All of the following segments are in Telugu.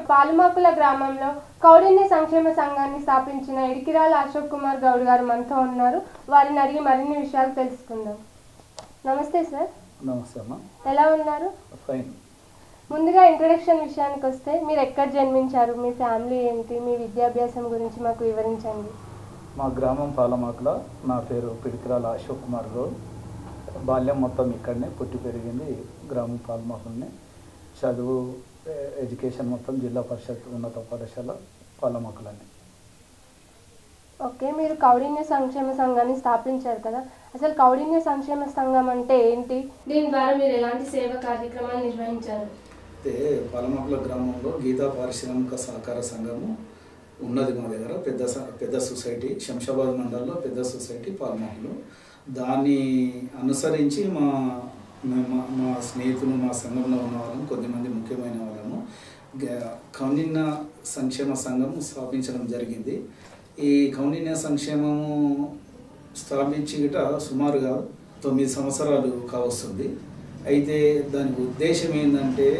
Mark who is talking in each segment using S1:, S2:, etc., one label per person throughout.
S1: పాలుమాకుల గ్రామంలో కౌడిన్య సంక్షేమ సంఘాన్ని స్థాపించిన ఇడికిరాల అశోక్ కుమార్ గౌడ్ గారు మనతో ఉన్నారు వారిని అడిగి మరిన్ని విషయాలు తెలుసుకుందాం నమస్తే సార్
S2: నమస్తే అమ్మా
S1: ఎలా ఉన్నారు
S2: ఫైన్
S1: ముందుగా ఇంట్రడక్షన్ విషయానికి వస్తే మీరు ఎక్కడ జన్మించారు మీ ఫ్యామిలీ ఏంటి మీ విద్యాభ్యాసం గురించి మాకు వివరించండి
S2: మా గ్రామం పాలమాకుల నా పేరు పిడికిరాల అశోక్ కుమార్ గౌడ్ బాల్యం మొత్తం ఇక్కడనే పుట్టి పెరిగింది గ్రామం పాలమాకులనే చదువు ఎ- ఎడ్యుకేషన్ మొత్తం జిల్లా పరిషత్ ఉన్నత పాఠశాల పాలమాకులనే
S1: ఓకే మీరు కౌడిన్య సంక్షేమ సంఘాన్ని స్థాపించారు కదా అసలు కౌడిన్య సంక్షేమ సంఘం అంటే ఏంటి దీని ద్వారా మీరు ఎలాంటి సేవ కార్యక్రమాలు నిర్వహించారు
S2: అయితే పాలమాకుల గ్రామంలో గీతా పారిశ్రామిక సహకార సంఘము ఉన్నది మా దగ్గర పెద్ద స- పెద్ద సొసైటీ శంషాబాద్ మండలంలో పెద్ద సొసైటీ పాలమాకులు దాన్ని అనుసరించి మా మా- మా- మా స్నేహితులు మా సంఘంలో ఉన్న వాళ్ళము కొద్దిమంది ముఖ్యమైన వాళ్ళము గ- కౌండిన్య సంక్షేమ సంఘం స్థాపించడం జరిగింది ఈ కౌండిన్య సంక్షేమము స్థాపించి గిట సుమారుగా తొమ్మిది సంవత్సరాలు కావస్తుంది అయితే దాని ఉద్దేశం ఏంటంటే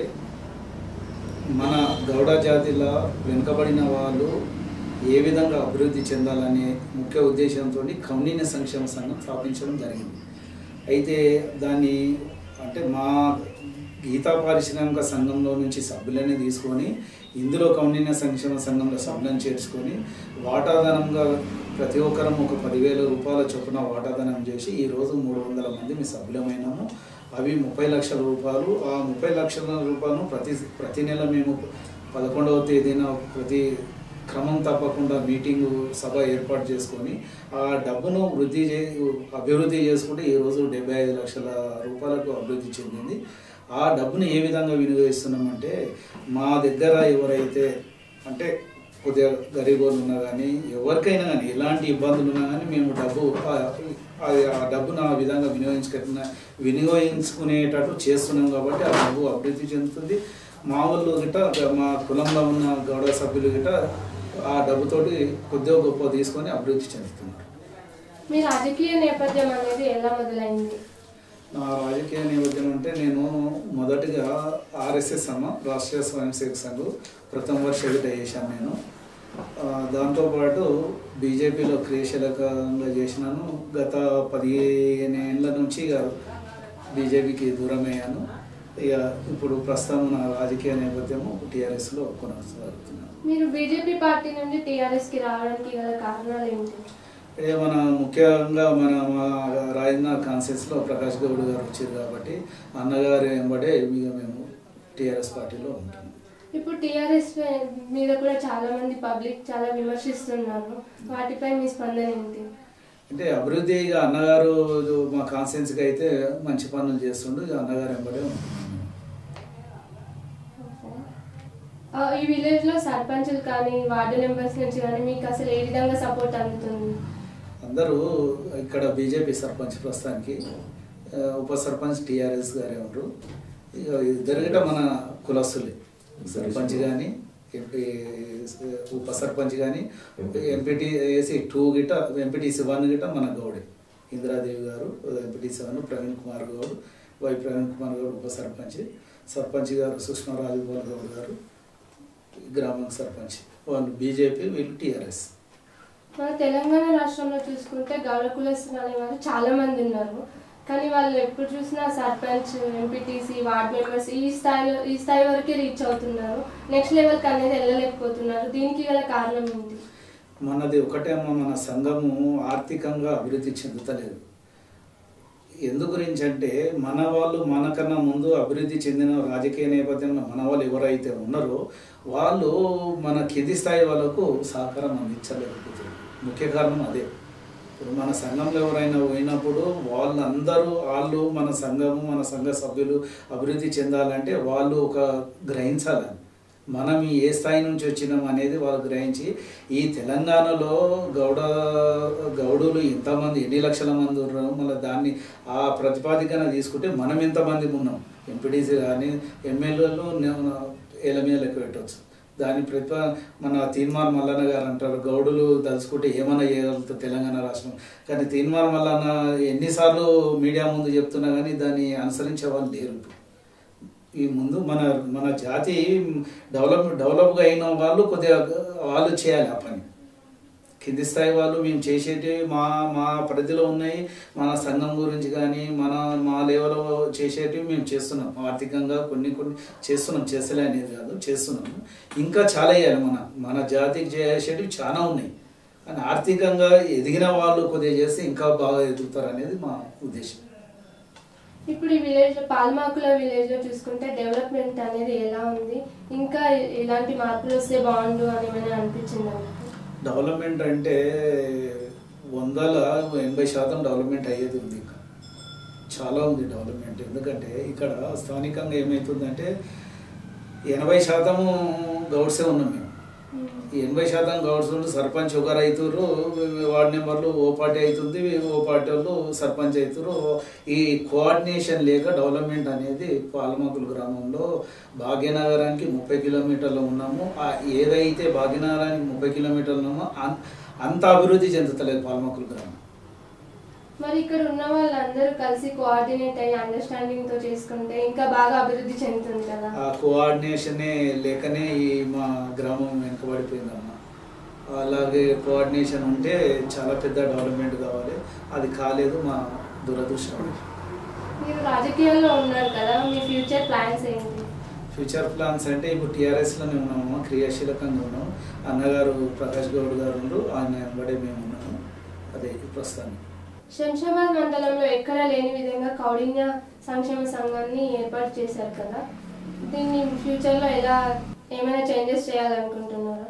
S2: మన గౌడ జాతిలో వెనుకబడిన వాళ్ళు ఏ విధంగా అభివృద్ధి చెందాలనే ముఖ్య ఉద్దేశంతో కౌండిన్య సంక్షేమ సంఘం స్థాపించడం జరిగింది అయితే దాన్ని అంటే మా గీతా పారిశ్రామిక సంఘంలో నుంచి సభ్యులని తీసుకొని ఇందులో కౌండిన్య సంక్షేమ సంఘంలో సభ్యులను చేర్చుకొని వాటాదానంగా ప్రతి ఒక్కరం ఒక పదివేల రూపాయల చొప్పున వాటాదానం చేసి ఈరోజు మూడు వందల మంది మీ సభ్యులమైనాము అవి ముప్పై లక్షల రూపాయలు ఆ ముప్పై లక్షల రూపాయలు ప్రతి ప్రతి నెల మేము పదకొండవ తేదీన ప్రతి క్రమం తప్పకుండా మీటింగు సభ ఏర్పాటు చేసుకొని ఆ డబ్బును వృద్ధి చే అభివృద్ధి చేసుకుంటే ఈరోజు డెబ్బై ఐదు లక్షల రూపాయలకు అభివృద్ధి చెందింది ఆ డబ్బును ఏ విధంగా వినియోగిస్తున్నామంటే మా దగ్గర ఎవరైతే అంటే కొద్దిగా గరీబోళ్ళు ఉన్నా కానీ ఎవరికైనా కానీ ఎలాంటి ఇబ్బందులు ఉన్నా కానీ మేము డబ్బు ఆ- అది ఆ డబ్బును ఆ విధంగా వినియోగించుకున్న వినియోగించుకునేటట్టు చేస్తున్నాం కాబట్టి ఆ డబ్బు అభివృద్ధి చెందుతుంది మా వాళ్ళు గిట్ట మా కులంలో ఉన్న గౌడ సభ్యులు గిట్ట ఆ డబ్బుతోటి కొద్దిగా గొప్ప తీసుకొని అభివృద్ధి చెందుతున్నారు
S1: మీ రాజకీయ నేపథ్యం అనేది ఎలా మొదలైంది
S2: నా రాజకీయ నేపథ్యం అంటే నేను మొదటిగా ఆర్ఎస్ఎస్ అమ్మ రాష్ట్రీయ స్వయం సేవక సంఘం ప్రథమ వర్ష విట చేశాను నేను ఆ, దాంతోపాటు బీజేపీలో క్రియాశీలకంగా చేసినాను గత పదిహేను ఏళ్ళ నుంచి ఇక బీజేపీకి దూరం అయ్యాను ఇక ఇప్పుడు ప్రస్తుతం నా రాజకీయ నేపథ్యము టీఆర్ఎస్లో కొనసాగుతున్నాను
S1: మీరు బీజేపీ పార్టీ నుండి టీఆర్ఎస్ కి రావడానికి గల కారణాలు ఏంటి
S2: ఇదే మన ముఖ్యంగా మన మా రాజేంద్ర కాన్సెన్స్లో ప్రకాష్ గౌడ్ గారు వచ్చారు కాబట్టి అన్నగారు వెంబడే ఇక మేము టీఆర్ఎస్ పార్టీలో ఉంటాం
S1: ఇప్పుడు టీఆర్ఎస్ మీద కూడా చాలా మంది పబ్లిక్ చాలా విమర్శిస్తున్నారు వాటిపై మీ స్పందన ఏంటి
S2: అంటే అభివృద్ధిగా అన్నగారు మా కాన్సెన్స్కి అయితే మంచి పనులు చేస్తుండు ఇక అన్నగారు వెంబడే ఉంటాం
S1: ఆ, ఈ విలేజ్ లో సర్పంచులు కానీ వార్డు మెంబర్స్ నుంచి కానీ మీకు అసలు ఏ విధంగా సపోర్ట్ అందుతుంది
S2: అందరూ ఇక్కడ బీజేపీ సర్పంచ్ ప్రస్తుతానికి ఆ, ఉప సర్పంచ్ టీఆర్ఎస్ గారే ఉంటారు ఇక ఇద్దరు గిట్ట మన కులస్తులే సర్పంచ్ కానీ ఎంపీ ఉప సర్పంచ్ కానీ ఎంపీటీసీ టూ గిట్ట ఎంపీటీసీ వన్ గిట్ట మన గౌడే ఇందిరాదేవి గారు MPTC one Praveen Kumar Goud Y Praveen Kumar Goud ఉప సర్పంచ్ సర్పంచ్ గారు సుష్మా రాజగోపాల్ గౌడ్ గారు గ్రామం సర్పంచ్ వాళ్ళు బీజేపీ వీళ్ళు టీఆర్ఎస్
S1: మన తెలంగాణ రాష్ట్రంలో చూసుకుంటే గౌడ కులస్తులు అనేవారు చాలా మంది ఉన్నారు కానీ వాళ్ళు ఎప్పుడు చూసినా సర్పంచ్ ఎంపీటీసీ వార్డ్ మెంబర్స్ ఈ స్థాయిలో ఈ స్థాయి వరకే రీచ్ అవుతున్నారు నెక్స్ట్ లెవెల్కి అనేది వెళ్ళలేకపోతున్నారు దీనికి గల కారణం ఏంటి
S2: మనది ఒకటేమో మన సంఘము ఆర్థికంగా అభివృద్ధి చెందుతలేదు ఎందు గురించి అంటే మన వాళ్ళు మనకన్నా ముందు అభివృద్ధి చెందిన రాజకీయ నేపథ్యంలో మన వాళ్ళు ఎవరైతే ఉన్నారో వాళ్ళు మన కింది స్థాయి వాళ్ళకు సహకారం అందించలేకపోతున్నారు ముఖ్య కారణం అదే ఇప్పుడు మన సంఘంలో ఎవరైనా పోయినప్పుడు వాళ్ళందరూ వాళ్ళు మన సంఘము మన సంఘ సభ్యులు అభివృద్ధి చెందాలంటే వాళ్ళు ఒక గ్రహించాలని మనం ఈ ఏ స్థాయి నుంచి వచ్చినాం అనేది వాళ్ళు గ్రహించి ఈ తెలంగాణలో గౌడ గౌడులు ఎంతమంది ఎన్ని లక్షల మంది ఉన్నారు మళ్ళీ దాన్ని ఆ ప్రతిపాదికన తీసుకుంటే మనం ఎంతమంది ఉన్నాం ఎంపీటీసీ కానీ ఎమ్మెల్యేలు ఏళ్ళ మీద లెక్క పెట్టవచ్చు దాని ప్రతిప మన తీన్మార్ మల్లన్న గారు అంటారు గౌడులు తలుచుకుంటే ఏమైనా చేయగలుగుతారు తెలంగాణ రాష్ట్రం కానీ తీన్మార్ మల్లన్న ఎన్నిసార్లు మీడియా ముందు చెప్తున్నా కానీ దాన్ని అనుసరించే వాళ్ళు లేరు ఇప్పుడు. ఈ ముందు మన మన జాతి డెవలప్ డెవలప్గా అయిన వాళ్ళు కొద్దిగా వాళ్ళు చేయాలి ఆ పని కింది స్థాయి వాళ్ళు మేము చేసేటి మా మా పరిధిలో ఉన్నాయి మన సంఘం గురించి కానీ మన మా లెవెల్లో చేసేటివి మేము చేస్తున్నాం ఆర్థికంగా కొన్ని కొన్ని చేస్తున్నాం చేస్తలే అనేది కాదు చేస్తున్నాము ఇంకా చాలా వేయాలి మన మన జాతికి చేసేటివి చాలా ఉన్నాయి కానీ ఆర్థికంగా ఎదిగిన వాళ్ళు కొద్దిగా చేస్తే ఇంకా బాగా ఎదుగుతారు అనేది మా ఉద్దేశం
S1: ఇప్పుడు ఈ విలేజ్ పాల్మాకుల విలేజ్ లో చూసుకుంటే డెవలప్మెంట్ అనేది ఎలా ఉంది ఇంకా ఇలాంటి మార్పులు వస్తే బాగుండు అని ఏమైనా అనిపించిందా మీకు?
S2: డెవలప్మెంట్ అంటే వందల ఎనభై శాతం డెవలప్మెంట్ అయ్యేది ఉంది ఇంకా చాలా ఉంది డెవలప్మెంట్ ఎందుకంటే ఇక్కడ స్థానికంగా ఏమవుతుందంటే ఎనభై శాతము గౌడ్సే ఉన్నాం మేము ఈ ఎనభై శాతం గౌడ్స్ ఉండి సర్పంచ్ ఒకరు అవుతారు వార్డు నెంబర్లు ఓ పార్టీ అవుతుంది ఓ పార్టీ వాళ్ళు సర్పంచ్ అవుతారు ఈ కోఆర్డినేషన్ లేక డెవలప్మెంట్ అనేది పాలమకుల గ్రామంలో భాగ్యనగరానికి ముప్పై కిలోమీటర్లు ఉన్నాము ఆ ఏదైతే భాగ్యనగరానికి ముప్పై కిలోమీటర్లు ఉన్నామో అన్- అంత అభివృద్ధి చెందుతలేదు పాలమకుల గ్రామం
S1: మరి ఇక్కడ ఉన్న వాళ్ళందరూ కలిసి కోఆర్డినేట్ అయ్యి అండర్స్టాండింగ్ తో చేసుకుంటే ఇంకా బాగా అభివృద్ధి చెందుతుంది కదా
S2: ఆ కోఆర్డినేషనే లేకనే ఈ మా గ్రామం వెనుకబడిపోయిందమ్మా అలాగే కోఆర్డినేషన్ ఉంటే చాలా పెద్ద డెవలప్మెంట్ కావాలి అది కాలేదు మా దురదృష్టం
S1: మీరు రాజకీయాల్లో ఉన్నారు కదా మీ ఫ్యూచర్ ప్లాన్స్ ఏంటి
S2: ఫ్యూచర్ ప్లాన్స్ అంటే ఇప్పుడు టీఆర్ఎస్లోనే ఉన్నాము క్రియాశీలకంగా ఉన్నాము అన్నగారు ప్రకాష్ గౌడ్ గారు ఉన్నారు ఆయన వెంబడే మేము ఉన్నాము అదే ప్రస్తుతానికి
S1: శంషాబాద్ మండలంలో ఎక్కడా లేని విధంగా కౌడిన్య సంక్షేమ సంఘాన్ని ఏర్పాటు చేశారు కదా దీన్ని ఫ్యూచర్లో ఎలా ఏమైనా చేంజెస్ చేయాలనుకుంటున్నారా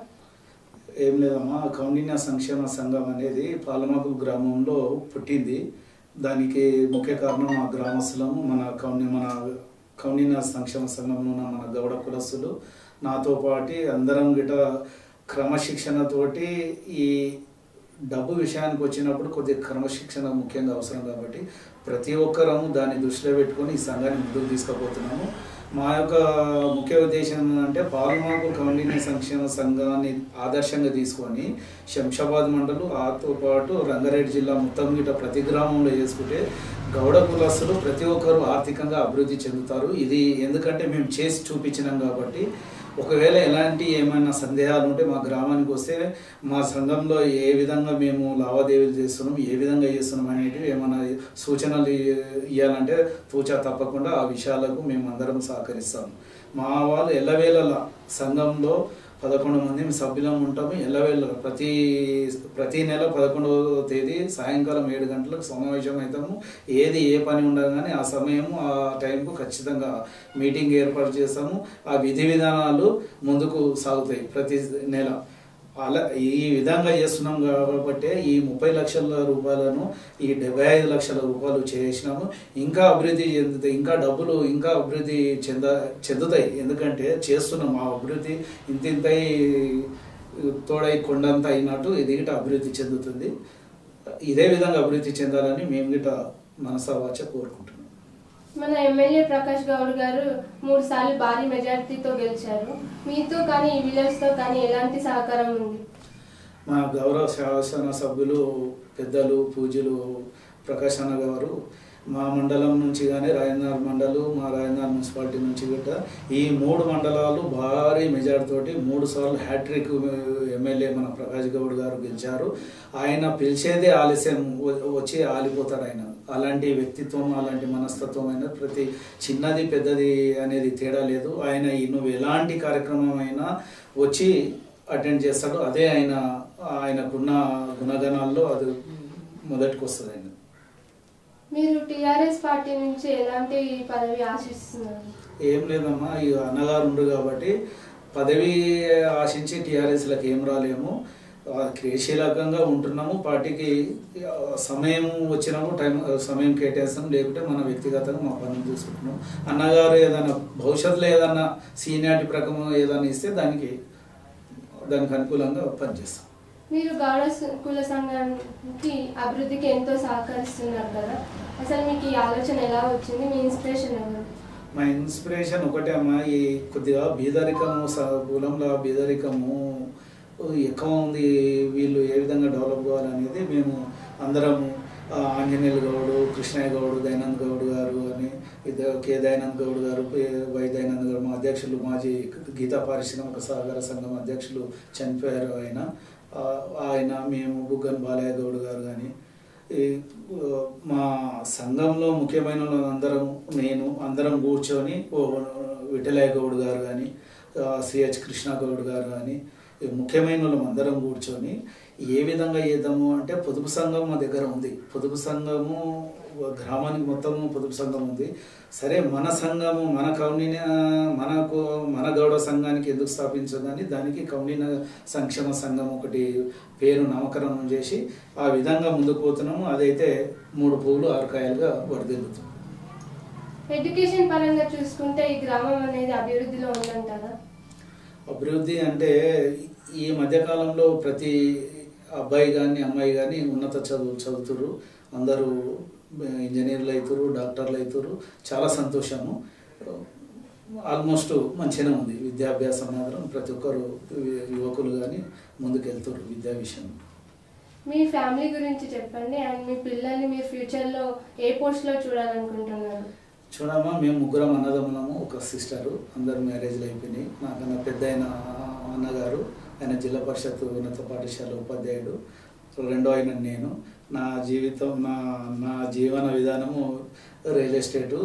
S2: ఏం లేదమ్మా కౌండిన్య సంక్షేమ సంఘం అనేది పాలమాకు గ్రామంలో పుట్టింది దానికి ముఖ్య కారణం మా గ్రామస్తులము మన కౌండి మన కౌండిన్య సంక్షేమ సంఘంలో ఉన్న మన గౌడ కులస్తులు నాతో పాటి అందరం గిట క్రమశిక్షణతోటి ఈ డబ్బు విషయానికి వచ్చినప్పుడు కొద్దిగా క్రమశిక్షణ ముఖ్యంగా అవసరం కాబట్టి ప్రతి ఒక్కరము దాన్ని దృష్టిలో పెట్టుకొని ఈ సంఘాన్ని ముందుకు తీసుకుపోతున్నాము మా యొక్క ముఖ్య ఉద్దేశం ఏంటంటే పాల్మాకు కౌండిన్య సంక్షేమ సంఘాన్ని ఆదర్శంగా తీసుకొని శంషాబాద్ మండలు ఆతో పాటు రంగారెడ్డి జిల్లా మొత్తం గిట ప్రతి గ్రామంలో చేసుకుంటే గౌడ కులస్తులు ప్రతి ఒక్కరు ఆర్థికంగా అభివృద్ధి చెందుతారు ఇది ఎందుకంటే మేము చేసి చూపించినాం కాబట్టి ఒకవేళ ఎలాంటి ఏమైనా సందేహాలు ఉంటే మా గ్రామానికి వస్తే మా సంఘంలో ఏ విధంగా మేము లావాదేవీలు చేస్తున్నాం ఏ విధంగా చేస్తున్నాం అనేటివి ఏమైనా సూచనలు ఇవ్వాలంటే తూచా తప్పకుండా ఆ విషయాలకు మేము అందరం సహకరిస్తాము మా వాళ్ళు ఎల్లవేళలా సంఘంలో పదకొండు మంది సభ్యులం ఉంటాము ఎల్లవేళ ప్రతి ప్రతి నెల పదకొండవ తేదీ సాయంకాలం ఏడు గంటలకు సమావేశం అవుతాము ఏది ఏ పని ఉండదు కానీ ఆ సమయము ఆ టైంకు ఖచ్చితంగా మీటింగ్ ఏర్పాటు చేస్తాము ఆ విధి విధానాలు ముందుకు సాగుతాయి ప్రతి నెల అలా ఈ విధంగా చేస్తున్నాం కాబట్టి ఈ ముప్పై లక్షల రూపాయలను ఈ డెబ్బై ఐదు లక్షల రూపాయలు చేసినాము ఇంకా అభివృద్ధి చెందుతాయి ఇంకా డబ్బులు ఇంకా అభివృద్ధి చెంద చెందుతాయి ఎందుకంటే చేస్తున్నాం ఆ అభివృద్ధి ఇంత ఇంతై తోడై కొండంత అయినట్టు ఇది గిట అభివృద్ధి చెందుతుంది ఇదే విధంగా అభివృద్ధి చెందాలని మేము గిట మనసావాచ కోరుకుంటున్నాం
S1: మన ఎమ్మెల్యే ప్రకాష్ గౌడ్ గారు మూడు సార్లు భారీ మెజారిటీతో గెలిచారు మీతో కానీ ఈ విలేజ్ తో కానీ ఎలాంటి సహకారం ఉంది
S2: మా గౌరవ శాసన సభ్యులు పెద్దలు పూజలు ప్రకాష్ అన్న గారు మా మండలం నుంచి కానీ రాయనార్ మండలు మా రాయనార్ మున్సిపాలిటీ నుంచి గట్ట ఈ మూడు మండలాలు భారీ మెజార్టీ తోటి మూడు సార్లు హ్యాట్రిక్ ఎమ్మెల్యే మన ప్రకాష్ గౌడ్ గారు గెలిచారు ఆయన పిలిచేదే ఆలస్యం వ- వచ్చి ఆలిపోతారు ఆయన అలాంటి వ్యక్తిత్వం అలాంటి మనస్తత్వం అయిన ప్రతి చిన్నది పెద్దది అనేది తేడా లేదు ఆయన ఈ నువ్వు ఎలాంటి కార్యక్రమం అయినా వచ్చి అటెండ్ చేస్తాడు అదే ఆయన ఆయనకున్న గుణగణాల్లో అది మొదటికి వస్తుంది ఆయన
S1: మీరు టిఆర్ఎస్ పార్టీ నుంచి ఎలాంటి పదవి ఆశిస్తున్నారు
S2: ఏం లేదమ్మా ఈ అన్నగారు ఉండు కాబట్టి పదవి ఆశించి టీఆర్ఎస్లకు ఏం రాలేము ఆ, క్రియాశీలకంగా ఉంటున్నాము పార్టీకి ఆ, సమయం వచ్చినప్పుడు టైం సమయం కేటాయిస్తాం లేకుంటే మన వ్యక్తిగతంగా మా పనులు చూసుకుంటున్నాం అన్నగారు ఏదైనా భవిష్యత్తులో ఏదైనా సీనియారిటీ ప్రకారం ఏదైనా ఇస్తే దానికి దానికి అనుకూలంగా పనిచేస్తాం
S1: మీరు గౌడ స- కుల సంఘానికి అభివృద్ధికి ఎంతో సహకరిస్తున్నారు కదా అసలు మీకు ఈ ఆలోచన ఎలా వచ్చింది మీ ఇన్స్పిరేషన్ ఎవరు
S2: మా ఇన్స్పిరేషన్ ఒకటే అమ్మా ఈ కొద్దిగా బీదరికము స- కులంలో బీదరికము ఎక్కువ ఉంది వీళ్ళు ఏ విధంగా డెవలప్ కావాలనేది మేము అందరము ఆ, ఆంజనేయులు గౌడు కృష్ణయ్య గౌడు దయానంద్ గౌడ్ గారు అని ఇది కె దయానంద్ గౌడ్ గారు పే- వై దయానంద్ గారు మా అధ్యక్షులు మాజీ గీతా పారిశ్రామిక సహకార సంఘం అధ్యక్షులు చనిపోయారు ఆయన ఆ, ఆయన మేము బుగ్గన్ బాలయ్య గౌడ్ గారు కానీ ఈ, ఆ, మా సంఘంలో ముఖ్యమైన వాళ్ళందరం నేను అందరం కూర్చొని ఓ విఠలయ్య గౌడ్ గారు కానీ సిహెచ్ కృష్ణ గౌడ్ గారు కానీ ఈ ముఖ్యమైన వాళ్ళం అందరం కూర్చొని ఏ విధంగా చేద్దాము అంటే పొదుపు సంఘం మా దగ్గర ఉంది పొదుపు సంఘము గ్రామానికి మొత్తము పొదుపు సంఘం ఉంది సరే మన సంఘము మన కౌనిన మనకు మన గౌడ సంఘానికి ఎందుకు స్థాపించదని దానికి కౌనిన సంక్షేమ సంఘం ఒకటి పేరు నామకరణం చేసి ఆ విధంగా ముందుకు పోతున్నాము అదైతే మూడు పువ్వులు ఆరు కాయలుగా వరదిల్లుతుంది
S1: ఎడ్యుకేషన్ పరంగా చూసుకుంటే ఈ గ్రామం అనేది అభివృద్ధిలో ఉందంటారా
S2: అభివృద్ధి అంటే ఈ మధ్యకాలంలో ప్రతి అబ్బాయి కానీ అమ్మాయి కానీ ఉన్నత చదువు చదువుతురు అందరూ ఇంజనీర్లు అవుతారు డాక్టర్లు అవుతారు చాలా సంతోషము ఆల్మోస్ట్ మంచిగానే ఉంది విద్యాభ్యాసం మాత్రం ప్రతి ఒక్కరు యువకులు కానీ ముందుకెళ్తారు విద్యా విషయం
S1: మీ ఫ్యామిలీ గురించి చెప్పండి అండ్ మీ పిల్లల్ని మీరు ఫ్యూచర్లో ఏ పోస్ట్లో చూడాలనుకుంటున్నారు
S2: చూడమ్మా మేము ముగ్గురం అన్నదమ్ములము ఒక సిస్టరు అందరు మ్యారేజ్లు అయిపోయినాయి నాకన్నా పెద్ద ఆయన అన్నగారు ఆయన జిల్లా పరిషత్ ఉన్నత పాఠశాల ఉపాధ్యాయుడు రెండో ఆయన నేను నా జీవితం నా నా జీవన విధానము రియల్ ఎస్టేటు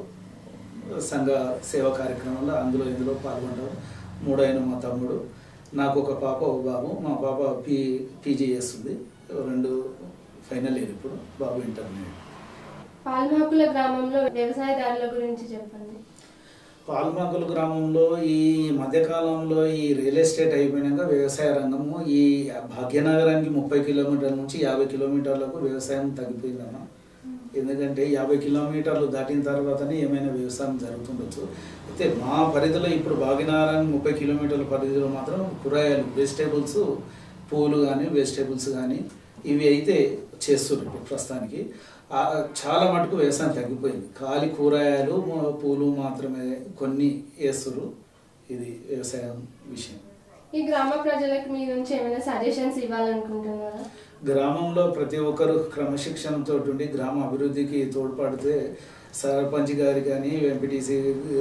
S2: సంఘ సేవా కార్యక్రమంలో అందులో ఇందులో పాల్గొంటాం మూడో ఆయన మా తమ్ముడు నాకు ఒక పాప ఒక బాబు మా పాప పీ పీజీ చేస్తుంది రెండు ఫైనల్ ఇయర్ ఇప్పుడు బాబు ఇంటర్మీడియట్
S1: పాల్మాకుల గ్రామంలో వ్యవసాయదారుల గురించి చెప్పండి
S2: పాల్మాకుల గ్రామంలో ఈ మధ్యకాలంలో ఈ రియల్ ఎస్టేట్ అయిపోయినాక వ్యవసాయ రంగము ఈ భాగ్యనగరానికి ముప్పై కిలోమీటర్ల నుంచి యాభై కిలోమీటర్లకు వ్యవసాయం తగ్గిపోయిందన్న ఎందుకంటే యాభై కిలోమీటర్లు దాటిన తర్వాతనే ఏమైనా వ్యవసాయం జరుగుతుండొచ్చు అయితే మా పరిధిలో ఇప్పుడు భాగ్యనగరానికి ముప్పై కిలోమీటర్ల పరిధిలో మాత్రం కూరగాయలు వెజిటేబుల్స్ పూలు కానీ వెజిటేబుల్స్ కానీ ఇవి అయితే చేస్తున్నారు ఇప్పుడు ప్రస్తుతానికి ఆ, చాలా మటుకు వ్యవసాయం తగ్గిపోయింది ఖాళీ కూరగాయలు మ- పూలు మాత్రమే కొన్ని వేస్తున్నారు ఇది వ్యవసాయం విషయం
S1: ఈ గ్రామ ప్రజలకు మీ నుంచి ఏమైనా సజెషన్స్ ఇవ్వాలనుకుంటున్నారా
S2: గ్రామంలో ప్రతి ఒక్కరు క్రమశిక్షణతో ఉండి గ్రామ అభివృద్ధికి తోడ్పడితే సర్పంచ్ గారు కానీ ఎంపీటీసీ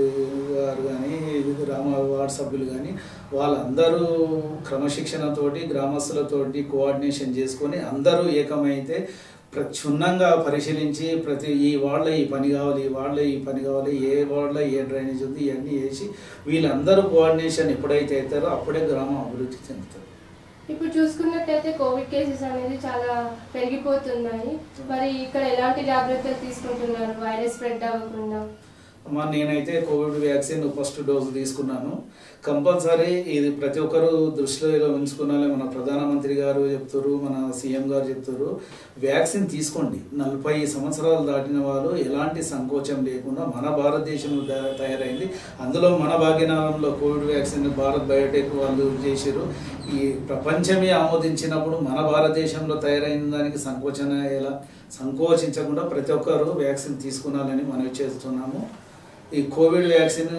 S2: గారు కానీ గ్రామ వార్డు సభ్యులు కానీ వాళ్ళందరూ క్రమశిక్షణతోటి గ్రామస్తులతోటి కోఆర్డినేషన్ చేసుకొని అందరూ ఏకమైతే ప్ర క్షుణ్ణంగా పరిశీలించి ప్రతి ఈ వాళ్ళ ఈ పని కావాలి ఈ వాళ్ళ ఈ పని కావాలి ఏ వాళ్ళ ఏ డ్రైనేజ్ ఉంది ఇవన్నీ వేసి వీళ్ళందరూ కోఆర్డినేషన్ ఎప్పుడైతే అవుతారో అప్పుడే గ్రామం అభివృద్ధి చెందుతుంది
S1: ఇప్పుడు చూసుకున్నట్టయితే కోవిడ్ కేసెస్ అనేది చాలా పెరిగిపోతున్నాయి మరి ఇక్కడ ఎలాంటి జాగ్రత్తలు తీసుకుంటున్నారు వైరస్ స్ప్రెడ్ అవ్వకుండా
S2: అమ్మా నేనైతే కోవిడ్ వ్యాక్సిన్ ఫస్ట్ డోస్ తీసుకున్నాను కంపల్సరీ ఇది ప్రతి ఒక్కరు దృష్టిలో ఉంచుకున్నాలి మన ప్రధానమంత్రి గారు చెప్తారు మన సీఎం గారు చెప్తారు వ్యాక్సిన్ తీసుకోండి నలభై సంవత్సరాలు దాటిన వాళ్ళు ఎలాంటి సంకోచం లేకుండా మన భారతదేశం ద- తయారైంది అందులో మన భాగ్యనగరంలో కోవిడ్ వ్యాక్సిన్ భారత్ బయోటెక్ వాళ్ళు చేశారు ఈ ప్రపంచమే ఆమోదించినప్పుడు మన భారతదేశంలో తయారైన దానికి సంకోచన ఎలా సంకోచించకుండా ప్రతి ఒక్కరు వ్యాక్సిన్ తీసుకున్నాలని మనవి చేస్తున్నాము ఈ కోవిడ్ వ్యాక్సిన్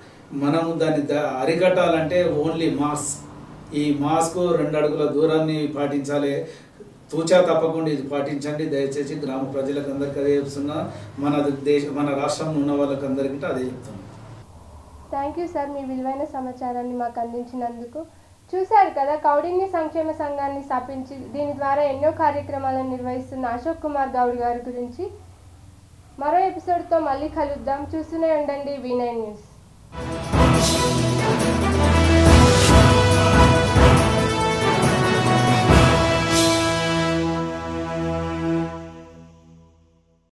S2: మనము దాన్ని ద- అరికట్టాలంటే ఓన్లీ మాస్క్ ఈ మాస్క్ రెండు అడుగుల దూరాన్ని పాటించాలి తూచా తప్పకుండా ఇది పాటించండి దయచేసి గ్రామ ప్రజలకు అందరికీ అదే చెప్తున్నా మన దేశ మన రాష్ట్రంలో ఉన్న వాళ్ళకి అందరికీ అదే చెప్తున్నాం
S1: థ్యాంక్ యూ సార్ మీ విలువైన సమాచారాన్ని మాకు అందించినందుకు చూశారు కదా కౌడిన్య సంక్షేమ సంఘాన్ని స్థాపించి దీని ద్వారా ఎన్నో కార్యక్రమాలను నిర్వహిస్తున్న అశోక్ కుమార్ గౌడ్ గారి గురించి మరో ఎపిసోడ్తో మళ్ళీ కలుద్దాం చూస్తూనే ఉండండి వి నైన్ న్యూస్